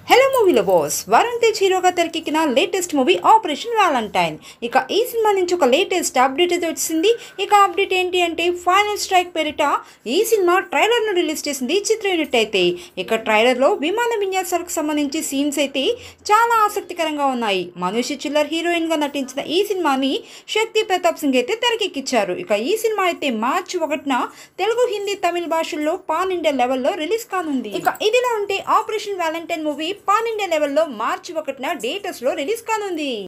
hello మూవీలో boss Varun Tej హీరోగా తెరకెక్కిన లేటెస్ట్ మూవీ ఆపరేషన్ వ్యాలంటైన్ ఇక ఈ సినిమా నుంచి ఒక లేటెస్ట్ అప్డేట్ అయితే వచ్చింది ఇక అప్డేట్ ఏంటి అంటే ఫైనల్ స్ట్రైక్ పేరిట ఈ సినిమా ట్రైలర్ను రిలీజ్ చేసింది చిత్ర యూనిట్ అయితే ఇక ట్రైలర్లో విమాన విన్యాసాలకు సంబంధించి సీన్స్ అయితే చాలా ఆసక్తికరంగా ఉన్నాయి మనీషి చిల్లర్ హీరోయిన్గా నటించిన ఈ సినిమాని శక్తి ప్రతాప్ సింగ్ అయితే తెరకెక్కించారు ఇక ఈ సినిమా అయితే మార్చి ఒకటిన తెలుగు హిందీ తమిళ భాషల్లో పాన్ ఇండియా లెవెల్లో రిలీజ్ కానుంది ఇక ఇదిలా ఉంటే Operation Valentine movie pan India లెవెల్లో మార్చి ఒకటిన డేటస్ లో రిలీజ్ కానుంది